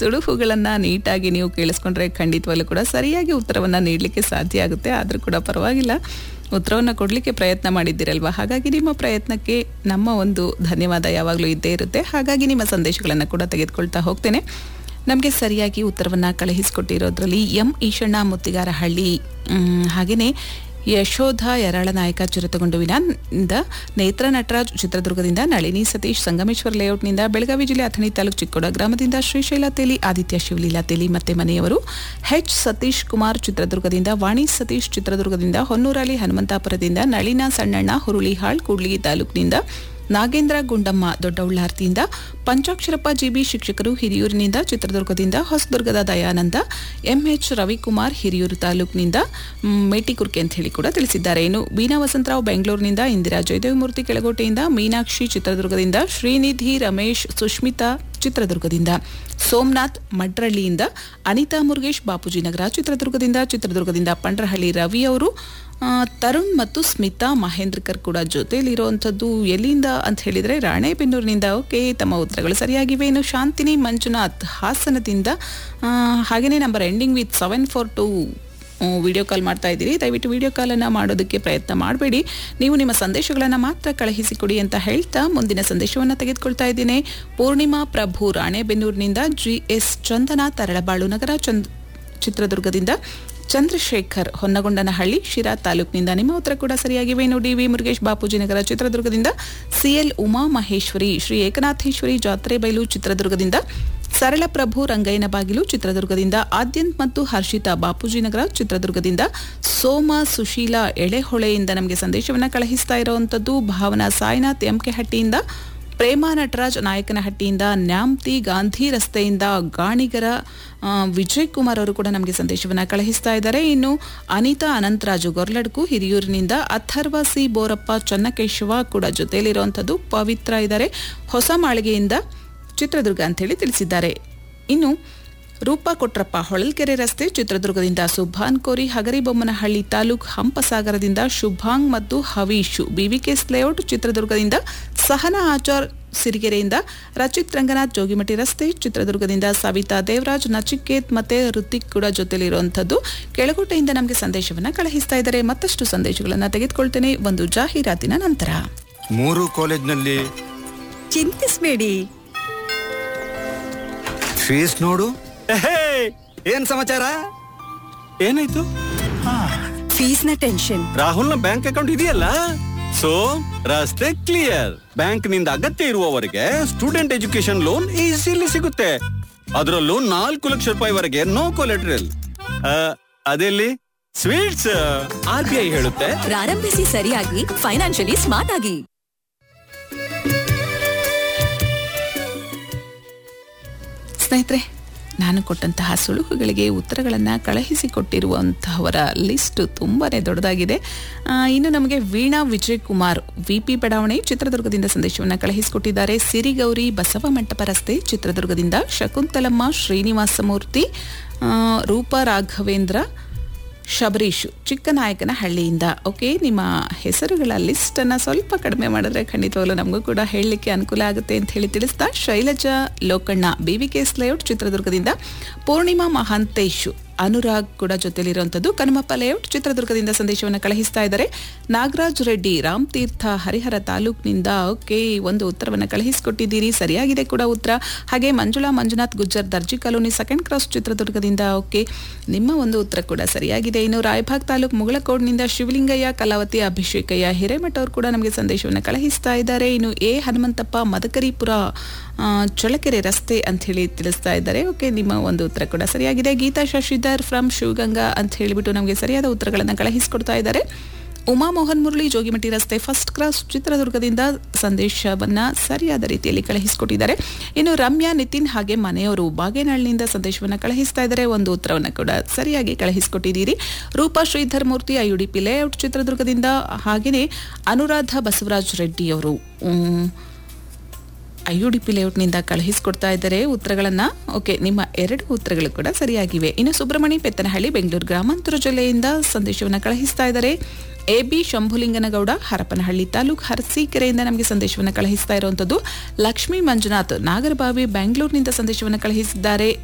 ಸುಳುಹುಗಳನ್ನು ನೀಟಾಗಿ ನೀವು ಕೇಳಿಸ್ಕೊಂಡ್ರೆ ಖಂಡಿತವಾಗ್ಲೂ ಕೂಡ ಸರಿಯಾಗಿ ಉತ್ತರವನ್ನು ನೀಡಲಿಕ್ಕೆ ಸಾಧ್ಯ ಆಗುತ್ತೆ ಆದರೂ ಕೂಡ ಪರವಾಗಿಲ್ಲ ಉತ್ತರವನ್ನು ಕೊಡಲಿಕ್ಕೆ ಪ್ರಯತ್ನ ಮಾಡಿದ್ದೀರಲ್ವಾ ಹಾಗಾಗಿ ನಿಮ್ಮ ಪ್ರಯತ್ನಕ್ಕೆ ನಮ್ಮ ಒಂದು ಧನ್ಯವಾದ ಯಾವಾಗಲೂ ಇದ್ದೇ ಇರುತ್ತೆ ಹಾಗಾಗಿ ನಿಮ್ಮ ಸಂದೇಶಗಳನ್ನು ಕೂಡ ತೆಗೆದುಕೊಳ್ತಾ ಹೋಗ್ತೇನೆ ನಮಗೆ ಸರಿಯಾಗಿ ಉತ್ತರವನ್ನು ಕಳುಹಿಸಿಕೊಟ್ಟಿರೋದ್ರಲ್ಲಿ ಎಂ ಈಶಣ್ಣ ಮುತ್ತಿಗಾರಹಳ್ಳಿ ಮ್, ಹಾಗೆಯೇ ಯಶೋಧ ಯರಾಳನಾಯಕ ಚಿರತಗೊಂಡುವಿನಿಂದ ನೇತ್ರ ನಟರಾಜ್ ಚಿತ್ರದುರ್ಗದಿಂದ ನಳಿನಿ ಸತೀಶ್ ಸಂಗಮೇಶ್ವರ ಲೇಔಟ್ನಿಂದ ಬೆಳಗಾವಿ ಜಿಲ್ಲೆ ಅಥಣಿ ತಾಲೂಕು ಚಿಕ್ಕೋಡ ಗ್ರಾಮದಿಂದ ಶ್ರೀಶೈಲ ತೇಲಿ ಆದಿತ್ಯ ಶಿವಲೀಲಾ ತೇಲಿ ಮತ್ತೆ ಮನೆಯವರು ಹೆಚ್ ಸತೀಶ್ ಕುಮಾರ್ ಚಿತ್ರದುರ್ಗದಿಂದ ವಾಣಿ ಸತೀಶ್ ಚಿತ್ರದುರ್ಗದಿಂದ ಹೊನ್ನೂರಲ್ಲಿ ಹನುಮಂತಾಪುರದಿಂದ ನಳಿನ ಸಣ್ಣಣ್ಣ ಹುರುಳಿಹಾಳ್ ಕೂಡ್ಲಿಗಿ ತಾಲೂಕಿನಿಂದ ನಾಗೇಂದ್ರ ಗುಂಡಮ್ಮ ದೊಡ್ಡउಳ್ಳಾರ್ತಿಯಿಂದ ಪಂಚಾಕ್ಷರಪ್ಪ ಜಿಬಿ ಶಿಕ್ಷಕರು ಹಿರಿಯೂರಿನಿಂದ ಚಿತ್ರದುರ್ಗದಿಂದ ಹೊಸದುರ್ಗದ ದಯಾನಂದ ಎಂಎಚ್ ರವಿಕುಮಾರ್ ಹಿರಿಯೂರು ತಾಲೂಕಿನಿಂದ ಮ್, ಮೇಟಿಕುರ್ಕೆ ಅಂತ ಹೇಳಿ ಕೂಡ ತಿಳಿಸಿದ್ದಾರೆ ಇನ್ನು ಬೀನಾ ವಸಂತರಾವ್ ಬೆಂಗಳೂರಿನಿಂದ ಇಂದಿರಾ ಜಯದೇವಮೂರ್ತಿ ಕೆಳಗೋಟೆಯಿಂದ ಮೀನಾಕ್ಷಿ ಚಿತ್ರದುರ್ಗದಿಂದ ಶ್ರೀನಿಧಿ ರಮೇಶ್ ಸುಷ್ಮಿತಾ ಚಿತ್ರದುರ್ಗದಿಂದ ಸೋಮನಾಥ್ ಮಡ್ರಳ್ಳಿಯಿಂದ ಅನಿತಾ ಮುರುಗೇಶ್ ಬಾಪೂಜಿ ನಗರ ಚಿತ್ರದುರ್ಗದಿಂದ ಚಿತ್ರದುರ್ಗದಿಂದ ಪಂಡ್ರಹಳ್ಳಿ ರವಿ ಅವರು ಆ, ತರುಣ್ ಮತ್ತು ಸ್ಮಿತಾ ಮಹೇಂದ್ರಕರ್ ಕೂಡ ಜೊತೆಯಲ್ಲಿರುವಂಥದ್ದು ಎಲ್ಲಿಂದ ಅಂತ ಹೇಳಿದರೆ ರಾಣೆಬೆನ್ನೂರಿನಿಂದ ಓಕೆ ತಮ್ಮ ಉತ್ತರಗಳು ಸರಿಯಾಗಿವೆ ಇನ್ನು ಶಾಂತಿನಿ ಮಂಜುನಾಥ್ ಹಾಸನದಿಂದ ಆ, ಹಾಗೆಯೇ number ending with seven four two video call ಮಾಡ್ತಾ ಇದ್ದೀರಿ ದಯವಿಟ್ಟು ವಿಡಿಯೋ ಕಾಲನ್ನು ಮಾಡೋದಕ್ಕೆ ಪ್ರಯತ್ನ ಮಾಡಬೇಡಿ ನೀವು ನಿಮ್ಮ ಸಂದೇಶಗಳನ್ನು ಮಾತ್ರ ಕಳುಹಿಸಿಕೊಡಿ ಅಂತ ಹೇಳ್ತಾ ಮುಂದಿನ ಸಂದೇಶವನ್ನು ತೆಗೆದುಕೊಳ್ತಾ ಇದ್ದೇನೆ ಪೂರ್ಣಿಮಾ ಪ್ರಭು ರಾಣೆಬೆನ್ನೂರಿನಿಂದ ಜಿ ಎಸ್ ಚಂದನ ತರಳಬಾಳು ನಗರ ಚಂದ್ ಚಿತ್ರದುರ್ಗದಿಂದ ಚಂದ್ರಶೇಖರ್ ಹೊನ್ನಗೊಂಡನಹಳ್ಳಿ ಶಿರಾ ತಾಲೂಕಿನಿಂದ ನಿಮ್ಮ ಉತ್ತರ ಕೂಡ ಸರಿಯಾಗಿವೆ ಇನ್ನು ಡಿ ವಿ ಮುರುಗೇಶ್ ಬಾಪೂಜಿ ನಗರ ಚಿತ್ರದುರ್ಗದಿಂದ ಸಿಎಲ್ ಉಮಾ ಮಹೇಶ್ವರಿ ಶ್ರೀ ಏಕನಾಥೇಶ್ವರಿ ಜಾತ್ರೆ ಬೈಲು ಚಿತ್ರದುರ್ಗದಿಂದ ಸರಳಪ್ರಭು ರಂಗಯ್ಯನ ಬಾಗಿಲು ಚಿತ್ರದುರ್ಗದಿಂದ ಆದ್ಯಂತ್ ಮತ್ತು ಹರ್ಷಿತಾ ಬಾಪೂಜಿ ನಗರ ಚಿತ್ರದುರ್ಗದಿಂದ ಸೋಮ ಸುಶೀಲಾ ಎಳೆಹೊಳೆಯಿಂದ ನಮಗೆ ಸಂದೇಶವನ್ನು ಕಳುಹಿಸ್ತಾ ಇರುವಂಥದ್ದು ಭಾವನಾ ಸಾಯಿನಾಥ್ ಎಂಕೆಹಟ್ಟಿಯಿಂದ ಪ್ರೇಮ ನಟರಾಜ್ ನಾಯಕನಹಟ್ಟಿಯಿಂದ ನ್ಯಾಮ್ತಿ ಗಾಂಧಿ ರಸ್ತೆಯಿಂದ ಗಾಣಿಗರ ಆ, ವಿಜಯ್ ಕುಮಾರ್ ಅವರು ಕೂಡ ನಮಗೆ ಸಂದೇಶವನ್ನು ಕಳುಹಿಸ್ತಾ ಇದ್ದಾರೆ ಇನ್ನು ಅನಿತಾ ಅನಂತರಾಜು ಗೊರ್ಲಡ್ಕು ಹಿರಿಯೂರಿನಿಂದ ಅಥರ್ವ ಸಿ ಬೋರಪ್ಪ ಚನ್ನಕೇಶವ ಕೂಡ ಜೊತೆಯಲ್ಲಿರುವಂಥದ್ದು ಪವಿತ್ರ ಇದ್ದಾರೆ ಹೊಸ ಮಾಳಿಗೆಯಿಂದ ಚಿತ್ರದುರ್ಗ ಅಂತೇಳಿ ತಿಳಿಸಿದ್ದಾರೆ ಇನ್ನು ರೂಪಾ ಕೊಟ್ರಪ್ಪ ಹೊಳಲ್ಕೆರೆ ರಸ್ತೆ ಚಿತ್ರದುರ್ಗದಿಂದ ಸುಭಾನ್ ಕೋರಿ ಹಗರಿಬೊಮ್ಮನಹಳ್ಳಿ ತಾಲೂಕ್ ಹಂಪಸಾಗರದಿಂದ ಶುಭಾಂಗ್ ಮತ್ತು ಹವೀಶ್ ಬಿವಿಕೆಸ್ ಲೇಔಟ್ ಚಿತ್ರದುರ್ಗದಿಂದ ಸಹನಾ ಆಚಾರ್ ಸಿರಿಗೆರೆಯಿಂದ ರಚಿತ್ ರಂಗನಾಥ್ ಜೋಗಿಮಟ್ಟಿ ರಸ್ತೆ ಚಿತ್ರದುರ್ಗದಿಂದ ಸವಿತಾ ದೇವರಾಜ್ ನಚಿಕೇತ್ ಮತ್ತೆ ಋತಿಕ್ ಕೂಡ ಜೊತೆಲಿರುವಂಥದ್ದು ಕೆಳಕೋಟೆಯಿಂದ ನಮಗೆ ಸಂದೇಶವನ್ನು ಕಳುಹಿಸ್ತಾ ಇದ್ದಾರೆ ಮತ್ತಷ್ಟು ಸಂದೇಶಗಳನ್ನು ತೆಗೆದುಕೊಳ್ತೇನೆ ಒಂದು ಜಾಹೀರಾತಿನ ನಂತರ ಮೂರು ಕಾಲೇಜ್ನಲ್ಲಿ ಚಿಂತಿಸ್ಬೇಡಿ ಫೀಸ್ ನೋಡು ಎಹೇ, ಏನ್ ಸಮಾಚಾರ ಏನಾಯ್ತು ಫೀಸ್ನ ಟೆನ್ಷನ್ ರಾಹುಲ್ನ ಬ್ಯಾಂಕ್ ಅಕೌಂಟ್ ಇದೆಯಲ್ಲ ಸೊ ರಸ್ತೆ ಕ್ಲಿಯರ್ ಬ್ಯಾಂಕ್ ನಿಂದ ಅಗತ್ಯ ಇರುವವರೆಗೆ ಸ್ಟೂಡೆಂಟ್ ಎಜುಕೇಶನ್ ಲೋನ್ ಈಸಿಲಿ ಸಿಗುತ್ತೆ ಅದರಲ್ಲೂ ನಾಲ್ಕು ಲಕ್ಷ ರೂಪಾಯಿವರೆಗೆ ನೋ ಕೊಲೆಟ್ರಲ್ ಅದೆಲ್ಲಿ ಸ್ವೀಟ್ಸ್ ಆರ್ ಬಿ ಐ ಹೇಳುತ್ತೆ ಪ್ರಾರಂಭಿಸಿ ಸರಿಯಾಗಿ ಫೈನಾನ್ಷಿಯಲಿ ಸ್ಮಾರ್ಟ್ ಆಗಿ ಸ್ನೇಹಿತರೆ ನಾನು ಕೊಟ್ಟಂತಹ ಸುಳುಹುಗಳಿಗೆ ಉತ್ತರಗಳನ್ನು ಕಳುಹಿಸಿಕೊಟ್ಟಿರುವಂತಹವರ ಲಿಸ್ಟ್ ತುಂಬಾ ದೊಡ್ಡದಾಗಿದೆ ಆ, ಇನ್ನು ನಮಗೆ ವೀಣಾ ವಿಜಯ್ ಕುಮಾರ್ ವಿ ಪಿ ಬಡಾವಣೆ ಚಿತ್ರದುರ್ಗದಿಂದ ಸಂದೇಶವನ್ನು ಕಳುಹಿಸಿಕೊಟ್ಟಿದ್ದಾರೆ ಸಿರಿಗೌರಿ ಬಸವ ಮಂಟಪ ರಸ್ತೆ ಚಿತ್ರದುರ್ಗದಿಂದ ಶಕುಂತಲಮ್ಮ ಶ್ರೀನಿವಾಸಮೂರ್ತಿ ಆ, ರೂಪಾ ರಾಘವೇಂದ್ರ ಶಬರೀಶ್ ಚಿಕ್ಕನಾಯಕನ ಹಳ್ಳಿಯಿಂದ ಓಕೆ ನಿಮ್ಮ ಹೆಸರುಗಳ ಲಿಸ್ಟನ್ನು ಸ್ವಲ್ಪ ಕಡಿಮೆ ಮಾಡಿದ್ರೆ ಖಂಡಿತವಾಗ್ಲೂ ನಮಗೂ ಕೂಡ ಹೇಳಲಿಕ್ಕೆ ಅನುಕೂಲ ಆಗುತ್ತೆ ಅಂತ ಹೇಳಿ ತಿಳಿಸ್ತಾ Shailaja Lokanna B V K S layout ಚಿತ್ರದುರ್ಗದಿಂದ ಪೂರ್ಣಿಮಾ ಮಹಾಂತೇಶ್ ಅನುರಾಗ್ ಕೂಡ ಜೊತೆಲಿರುವಂಥದ್ದು ಕನಮಪ್ಪ ಲೇಔಟ್ ಚಿತ್ರದುರ್ಗದಿಂದ ಸಂದೇಶವನ್ನು ಕಳುಹಿಸ್ತಾ ಇದ್ದಾರೆ ನಾಗರಾಜ್ ರೆಡ್ಡಿ ರಾಮ್ ತೀರ್ಥ ಹರಿಹರ ತಾಲೂಕಿನಿಂದ ಓಕೆ ಒಂದು ಉತ್ತರವನ್ನು ಕಳುಹಿಸಿಕೊಟ್ಟಿದ್ದೀರಿ ಸರಿಯಾಗಿದೆ ಕೂಡ ಉತ್ತರ ಹಾಗೆ Manjula Manjunath Gujjar Darji colony second cross ಚಿತ್ರದುರ್ಗದಿಂದ ಓಕೆ ನಿಮ್ಮ ಒಂದು ಉತ್ತರ ಕೂಡ ಸರಿಯಾಗಿದೆ ಇನ್ನು ರಾಯಭಾಗ್ ತಾಲೂಕು ಮುಗಳಕೋಡ್ನಿಂದ ಶಿವಲಿಂಗಯ್ಯ ಕಲಾವತಿ ಅಭಿಷೇಕಯ್ಯ ಹಿರೇಮಠ ಅವರು ಕೂಡ ನಮಗೆ ಸಂದೇಶವನ್ನು ಕಳುಹಿಸ್ತಾ ಇದ್ದಾರೆ ಇನ್ನು ಎ ಹನುಮಂತಪ್ಪ ಮದಕರಿಪುರ ಆ, ಚಳ್ಳಕೆರೆ ರಸ್ತೆ ಅಂತ ಹೇಳಿ ತಿಳಿಸ್ತಾ ಇದ್ದಾರೆ ಓಕೆ ನಿಮ್ಮ ಒಂದು ಉತ್ತರ ಕೂಡ ಸರಿಯಾಗಿದೆ ಗೀತಾ ಶಶಿಧರ್ ಫ್ರಮ್ ಶಿವಗಂಗಾ ಅಂತ ಹೇಳಿಬಿಟ್ಟು ನಮಗೆ ಸರಿಯಾದ ಉತ್ತರಗಳನ್ನು ಕಳುಹಿಸಿಕೊಡ್ತಾ ಇದ್ದಾರೆ ಉಮಾ ಮೋಹನ್ ಮುರಳಿ ಜೋಗಿಮಟ್ಟಿ ರಸ್ತೆ ಫಸ್ಟ್ ಕ್ರಾಸ್ ಚಿತ್ರದುರ್ಗದಿಂದ ಸಂದೇಶವನ್ನ ಸರಿಯಾದ ರೀತಿಯಲ್ಲಿ ಕಳುಹಿಸಿಕೊಟ್ಟಿದ್ದಾರೆ ಇನ್ನು ರಮ್ಯಾ ನಿತಿನ್ ಹಾಗೆ ಮನೆಯವರು ಬಾಗೇನಹಳ್ಳಿಯಿಂದ ಸಂದೇಶವನ್ನು ಕಳುಹಿಸ್ತಾ ಇದ್ದಾರೆ ಒಂದು ಉತ್ತರವನ್ನು ಕೂಡ ಸರಿಯಾಗಿ ಕಳುಹಿಸಿಕೊಟ್ಟಿದ್ದೀರಿ ರೂಪಾ ಶ್ರೀಧರ್ ಮೂರ್ತಿ ಐಯುಡಿಪಿ ಲೇಔಟ್ ಚಿತ್ರದುರ್ಗದಿಂದ ಹಾಗೆಯೇ ಅನುರಾಧ ಬಸವರಾಜ್ ರೆಡ್ಡಿ ಅವರು ಉಮ್, ಐ ಯು ಡಿ ಪಿ ಲೇಔಟ್ನಿಂದ ಕಳುಹಿಸಿಕೊಡ್ತಾ ಇದ್ದಾರೆ ಉತ್ತರಗಳನ್ನು ಓಕೆ ನಿಮ್ಮ ಎರಡು ಉತ್ತರಗಳು ಕೂಡ ಸರಿಯಾಗಿವೆ ಇನ್ನು ಸುಬ್ರಹ್ಮಣಿ ಪೆತ್ತನಹಳ್ಳಿ ಬೆಂಗಳೂರು ಗ್ರಾಮಾಂತರ ಜಿಲ್ಲೆಯಿಂದ ಸಂದೇಶವನ್ನು ಕಳುಹಿಸ್ತಾ ಇದ್ದಾರೆ ಎ ಬಿ ಶಂಭುಲಿಂಗನಗೌಡ ಹರಪನಹಳ್ಳಿ ತಾಲೂಕು ಹರಸೀಕೆರೆಯಿಂದ ನಮಗೆ ಸಂದೇಶವನ್ನು ಕಳುಹಿಸ್ತಾ ಇರುವಂಥದ್ದು ಲಕ್ಷ್ಮೀ ಮಂಜುನಾಥ್ ನಾಗರಬಾವಿ ಬೆಂಗಳೂರಿನಿಂದ ಸಂದೇಶವನ್ನು ಕಳುಹಿಸಿದ್ದಾರೆ